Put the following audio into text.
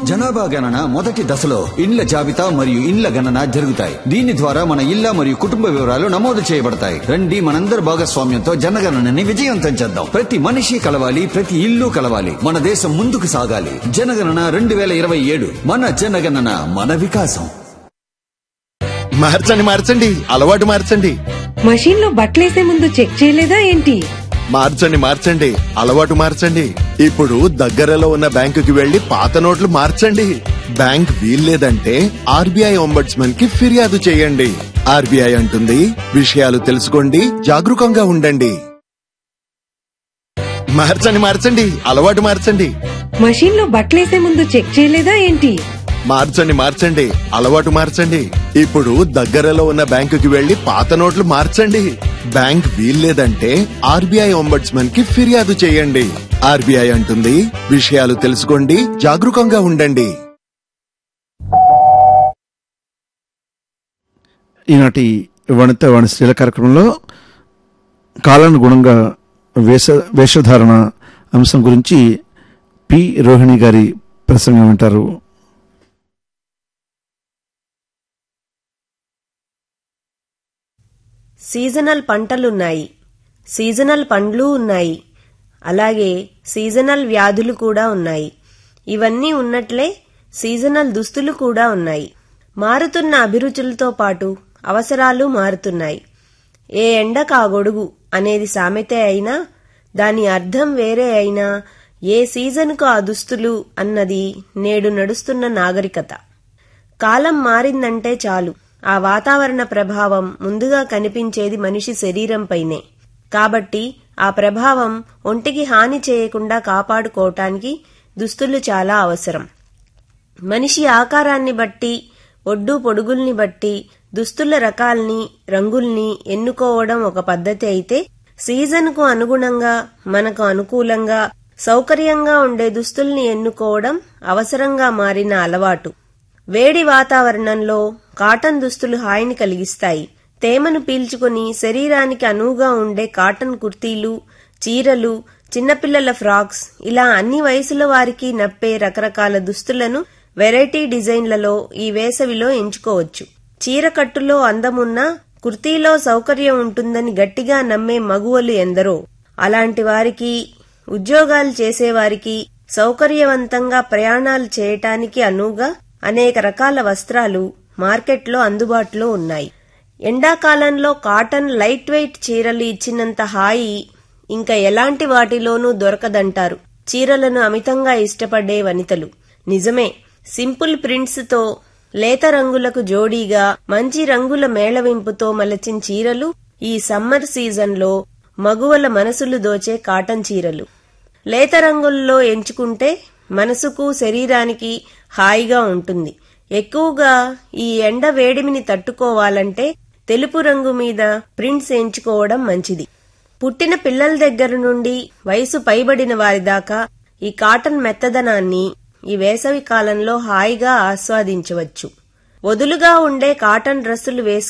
జనాభా గణన మొదటి దశలో ఇండ్ల జాబితా మరియు ఇండ్ల గణన జరుగుతాయి దీని ద్వారా మన ఇళ్ల మరియు కుటుంబ వివరాలు నమోదు చేయబడతాయి రండి మనందరి భాగస్వామ్యంతో జనగణనని విజయవంతం చేద్దాం ప్రతి మనిషి కలవాలి ప్రతి ఇల్లు కలవాలి మన దేశం ముందుకు సాగాలి జనగణన రెండు వేల ఇరవై ఏడు మన జనగణన మన వికాసం మార్చండి మార్చండి అలవాటు మార్చండి మషీన్ లో బట్టలేసే ముందు చెక్ చేయలేదా ఏంటి మార్చండి మార్చండి అలవాటు మార్చండి ఇప్పుడు దగ్గరలో ఉన్న బ్యాంకుకి వెళ్లి పాత నోట్లు మార్చండి బ్యాంక్ వీల్లేదంటే ఆర్బీఐ ఒంబడ్స్మన్ కి ఫిర్యాదు చేయండి ఆర్బీఐ అంటుంది విషయాలు తెలుసుకోండి జాగరూకంగా ఉండండి మార్చండి మార్చండి అలవాటు మార్చండి మషీన్ లో బట్టలేసే ముందు చెక్ చేయలేదా ఏంటి మార్చండి మార్చండి అలవాటు మార్చండి ఇప్పుడు దగ్గరలో ఉన్న బ్యాంకుకి వెళ్లి పాత నోట్లు మార్చండి బ్యాంక్ వీల్లేదంటే ఆర్బీఐ ఒంబడ్స్మన్ కి ఫిర్యాదు చేయండి ఆర్బీఐ అంటుంది విషయాలు తెలుసుకోండి జాగరూకంగా ఉండండి ఈనాటి వనిత వాణిశ్రీల కార్యక్రమంలో కాలానుగుణంగా వేష వేషధారణ అంశం గురించి పి రోహిణి గారి ప్రసంగం వింటారు సీజనల్ పంటలున్నాయి సీజనల్ పండ్లు ఉన్నాయి అలాగే సీజనల్ వ్యాధులు కూడా ఉన్నాయి ఇవన్నీ ఉన్నట్లే సీజనల్ దుస్తులు కూడా ఉన్నాయి మారుతున్న అభిరుచులతో పాటు అవసరాలు మారుతున్నాయి ఏ ఎండకు ఆ గొడుగు అనేది సామెతే అయినా దాని అర్థం వేరే అయినా ఏ సీజన్కు ఆ దుస్తులు అన్నది నేడు నడుస్తున్న నాగరికత కాలం మారిందంటే చాలు ఆ వాతావరణ ప్రభావం ముందుగా కనిపించేది మనిషి శరీరంపైనే కాబట్టి ఆ ప్రభావం ఒంటికి హాని చేయకుండా కాపాడుకోవటానికి దుస్తులు చాలా అవసరం మనిషి ఆకారాన్ని బట్టి ఒడ్డు పొడుగుల్ని బట్టి దుస్తుల రకాల్ని రంగుల్ని ఎన్నుకోవడం ఒక పద్ధతి అయితే సీజన్కు అనుగుణంగా మనకు అనుకూలంగా సౌకర్యంగా ఉండే దుస్తుల్ని ఎన్నుకోవడం అవసరంగా మారిన అలవాటు వేడి వాతావరణంలో కాటన్ దుస్తులు హాయిని కలిగిస్తాయి తేమను పీల్చుకుని శరీరానికి అనువుగా ఉండే కాటన్ కుర్తీలు చీరలు చిన్నపిల్లల ఫ్రాక్స్ ఇలా అన్ని వయసుల వారికి నప్పే రకరకాల దుస్తులను వెరైటీ డిజైన్లలో ఈ వేసవిలో ఎంచుకోవచ్చు చీర కట్టులో అందమున్నా కుర్తీలో సౌకర్యం ఉంటుందని గట్టిగా నమ్మే మగువలు ఎందరో అలాంటి వారికి ఉద్యోగాలు చేసేవారికి సౌకర్యవంతంగా ప్రయాణాలు చేయటానికి అనువుగా అనేక రకాల వస్త్రాలు మార్కెట్లో అందుబాటులో ఉన్నాయి ఎండాకాలంలో కాటన్ లైట్ వెయిట్ చీరలు ఇచ్చినంత హాయి ఇంకా ఎలాంటి వాటిలోనూ దొరకదంటారు చీరలను అమితంగా ఇష్టపడే వనితలు నిజమే సింపుల్ ప్రింట్స్ తో లేత రంగులకు జోడీగా మంచి రంగుల మేళవింపుతో మలచిన చీరలు ఈ సమ్మర్ సీజన్లో మగువల మనసులు దోచే కాటన్ చీరలు లేత రంగుల్లో ఎంచుకుంటే మనసుకు శరీరానికి హాయిగా ఉంటుంది ఎక్కువగా ఈ ఎండ వేడిమిని తట్టుకోవాలంటే తెలుపు రంగు మీద ప్రింట్స్ ఎంచుకోవడం మంచిది పుట్టిన పిల్లల దగ్గర నుండి వయసు పైబడిన వారి దాకా ఈ కాటన్ మెత్తదనాన్ని ఈ వేసవి కాలంలో హాయిగా ఆస్వాదించవచ్చు వదులుగా ఉండే కాటన్ డ్రెస్సులు వేసు